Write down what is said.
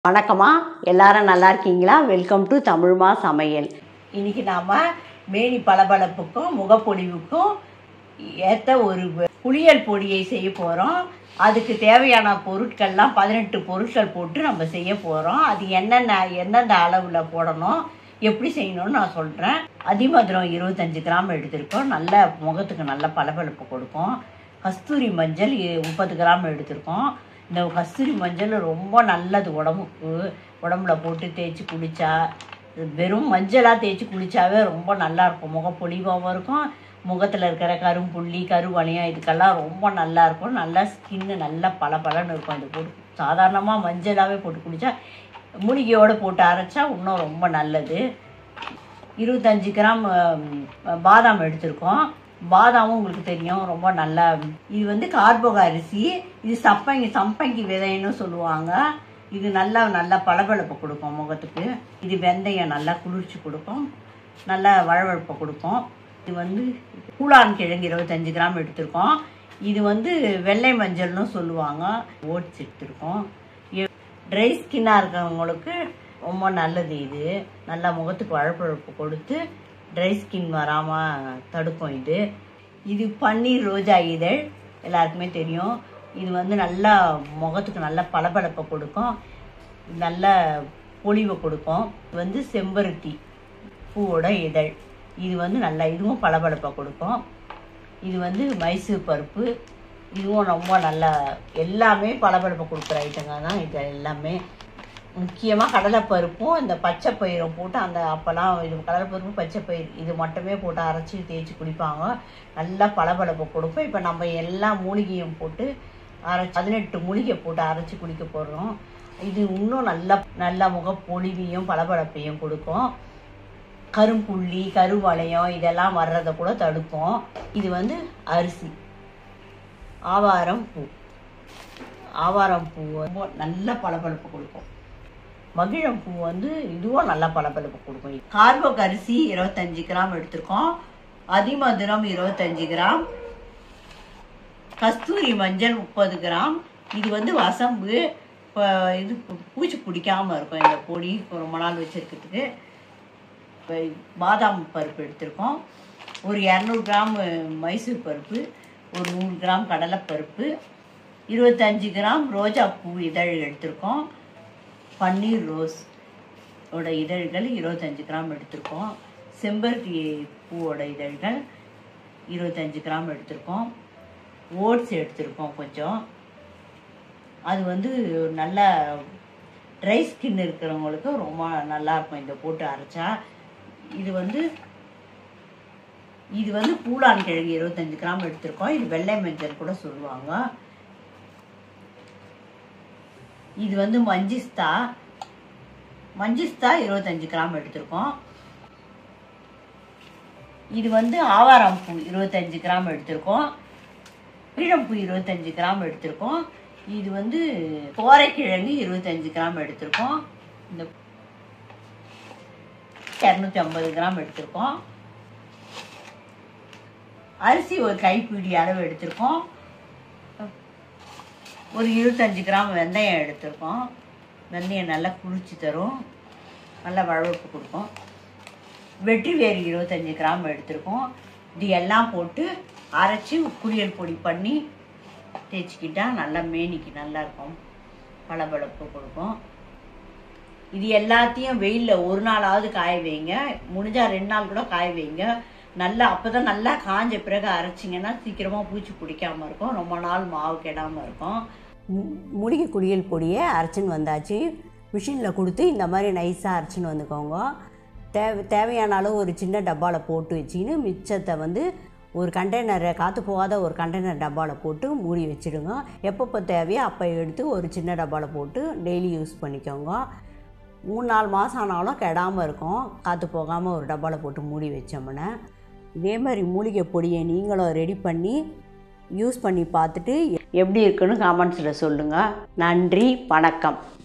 வணக்கம்மா எல்லாரும் நல்லா இருக்கீங்களா வெல்கம் டு தமிழ்மா சமையல் இன்னைக்கு நாம மேனி பளபளப்புக்கும் முகப்பொலிவுக்கும் ஏற்ற ஒரு புளியல் பொடியை செய்ய போகிறோம் அதுக்கு தேவையான பொருட்கள்லாம் பதினெட்டு பொருட்கள் போட்டு நம்ம செய்ய போகிறோம் அது என்னென்ன எந்தெந்த அளவில் போடணும் எப்படி செய்யணும்னு நான் சொல்கிறேன் அதிமதுரம் இருபத்தஞ்சு கிராம் எடுத்திருக்கோம் நல்ல முகத்துக்கு நல்ல பளபளப்பு கொடுக்கும் கஸ்தூரி மஞ்சள் இ- முப்பது கிராம் எடுத்திருக்கோம் இந்த கஸ்தூரி மஞ்சள் ரொம்ப நல்லது உடம்புக்கு உடம்புல போட்டு தேய்ச்சி குளிச்சா வெறும் மஞ்சளாக தேய்ச்சி குளிச்சாவே ரொம்ப நல்லா இருக்கும் முகப்பொலிவாகவும் இருக்கும் முகத்தில் இருக்கிற கரும்புள்ளி கருவளையம் இதுக்கெல்லாம் ரொம்ப நல்லா இருக்கும் நல்லா ஸ்கின்னு நல்லா பளபளன்னு இருக்கும் இது போட்டு சாதாரணமாக மஞ்சளாகவே போட்டு குளிச்சா மூலிகையோடு போட்டு அரைச்சா இன்னும் ரொம்ப நல்லது இருபத்தஞ்சி கிராம் ம், பாதாம் எடுத்திருக்கோம் பாதாமும் உங்களுக்கு தெரியும் ரொம்ப நல்லா இது வந்து கார்போக அரிசி இது சப்பங்கி சம்பங்கி விதைன்னு சொல்லுவாங்க இது நல்லா நல்லா பளபளப்பு கொடுக்கும் முகத்துக்கு இது வெந்தயம் நல்லா குளிர்ச்சி கொடுக்கும் நல்லா வழவழப்பை கொடுக்கும் இது வந்து கூழான் கிழங்கு இருபத்தஞ்சி கிராம் எடுத்திருக்கோம் இது வந்து வெள்ளை மஞ்சள்னு சொல்லுவாங்க ஓட்ஸ் எடுத்திருக்கோம் ட்ரை ஸ்கின்னாக இருக்கிறவங்களுக்கு ரொம்ப நல்லது இது நல்லா முகத்துக்கு வழப்பழப்பு கொடுத்து ட்ரை ஸ்கின் வராமல் தடுக்கும் இது இது பன்னீர் ரோஜா இதழ் எல்லாருக்குமே தெரியும் இது வந்து நல்லா முகத்துக்கு நல்ல பளபளப்பை கொடுக்கும் நல்ல பொலிவை கொடுக்கும் இது வந்து செம்பருத்தி பூவோட இதழ் இது வந்து நல்லா இதுவும் பளபளப்பை கொடுக்கும் இது வந்து மைசூர் பருப்பு இதுவும் ரொம்ப நல்ல எல்லாமே பளபளப்பு கொடுக்குற ஐட்டங்க தான் இது எல்லாமே முக்கியமாக கடலைப்பருப்பும் இந்த பச்சை பயிரும் போட்டு அந்த அப்போல்லாம் இது கடலைப்பருப்பு பச்சை பயிர் இது மட்டுமே போட்டு அரைச்சி தேய்ச்சி குடிப்பாங்க நல்லா பளபளப்பு கொடுக்கும் இப்போ நம்ம எல்லா மூலிகையும் போட்டு அரைச்சி பதினெட்டு மூலிகை போட்டு அரைச்சி குடிக்க போடுறோம் இது இன்னும் நல்ல நல்ல முகப்பொலிவையும் பளபளப்பையும் கொடுக்கும் கரும்புள்ளி கருவளையம் இதெல்லாம் வர்றதை கூட தடுக்கும் இது வந்து அரிசி ஆவாரம் பூ ஆவாரம் பூ ரொம்ப நல்ல பளபளப்பு கொடுக்கும் மகிழம் பூ வந்து இதுவும் நல்ல பளபளப்பு கொடுக்கும் கார்போக் அரிசி இருபத்தஞ்சி கிராம் எடுத்திருக்கோம் அதிமதுரம் இருபத்தஞ்சி கிராம் கஸ்தூரி மஞ்சள் முப்பது கிராம் இது வந்து வசம்பு இப்போ இது பூ- பூச்சி பிடிக்காம இருக்கும் இந்த பொடி ரொம்ப நாள் வச்சிருக்கிறதுக்கு இப்போ பாதாம் பருப்பு எடுத்திருக்கோம் ஒரு இரநூறு கிராம் மைசூர் பருப்பு ஒரு நூறு கிராம் கடலைப்பருப்பு இருபத்தஞ்சி கிராம் ரோஜா பூ இதழ் எடுத்திருக்கோம் பன்னீர் ரோஸ் ஓட இதழ்கள் இருபத்தஞ்சி கிராம் எடுத்திருக்கோம் செம்பருத்தி பூவோட இதழ்கள் இருபத்தஞ்சி கிராம் எடுத்திருக்கோம் ஓட்ஸ் எடுத்திருக்கோம் கொஞ்சம் அது வந்து நல்ல ட்ரை ஸ்கின் இருக்கிறவங்களுக்கு ரொம்ப நல்லா இருக்கும் இந்த போட்டு அரைச்சா இது வந்து இது வந்து பூலான் கிழங்கு இருபத்தஞ்சு கிராம் எடுத்திருக்கோம் இது வெள்ளை மஞ்சள் கூட சொல்லுவாங்க இது வந்து மஞ்சிஸ்தா மஞ்சிஸ்தா இருபத்தஞ்சு கிராம் எடுத்திருக்கோம் இது வந்து ஆவாரம் பூ இருபத்தஞ்சு கிராம் எடுத்திருக்கோம் பீழம்பூ இருபத்தஞ்சு கிராம் எடுத்திருக்கோம் இது வந்து கோரைக்கிழங்கு இருபத்தஞ்சு கிராம் எடுத்திருக்கோம் இந்த இரநூத்தி ஐம்பது கிராம் எடுத்திருக்கோம் அரிசி ஒரு கைப்பிடி அளவு எடுத்திருக்கோம் ஒரு இருபத்தஞ்சு கிராம் வெந்தயம் எடுத்திருக்கோம் வெந்தயம் நல்லா குளிர்ச்சி தரும் நல்லா வழவழப்பு கொடுக்கும் வெற்றி வேறு இருபத்தஞ்சி கிராம் எடுத்திருக்கோம் இது எல்லாம் போட்டு அரைச்சி குளியல் பொடி பண்ணி தேய்ச்சிக்கிட்டா நல்லா மேனிக்கு நல்லா இருக்கும் பளபளப்பு கொடுக்கும் இது எல்லாத்தையும் வெயிலில் ஒரு நாளாவது காய வைங்க முடிஞ்சா ரெண்டு நாள் கூட காய வைங்க நல்லா அப்பதான் நல்லா காஞ்ச பிறகு அரைச்சிங்கன்னா சீக்கிரமாக பூச்சி பிடிக்காம இருக்கும் ரொம்ப நாள் மாவு கெடாமல் இருக்கும் மு- மூலிகை குளியல் பொடியை அரைச்சின்னு வந்தாச்சு மிஷினில் கொடுத்து இந்த மாதிரி நைஸாக அரைச்சின்னு வந்துக்கோங்க தேவை தேவையான அளவு ஒரு சின்ன டப்பாவில் போட்டு வச்சின்னு மிச்சத்தை வந்து ஒரு கண்டெய்னரை காற்று போகாத ஒரு கண்டெய்னர் டப்பாவில் போட்டு மூடி வச்சிடுங்க எப்பப்போ தேவையோ அப்போ எடுத்து ஒரு சின்ன டப்பாவில் போட்டு டெய்லி யூஸ் பண்ணிக்கோங்க மூணு நாலு மாதம் ஆனாலும் கெடாமல் இருக்கும் காற்று போகாமல் ஒரு டப்பாவில் போட்டு மூடி வச்சோம்னா இதே மாதிரி மூலிகை பொடியை நீங்களும் ரெடி பண்ணி யூஸ் பண்ணி பார்த்துட்டு எப்படி இருக்குன்னு காமெண்ட்ஸில் சொல்லுங்கள் நன்றி வணக்கம்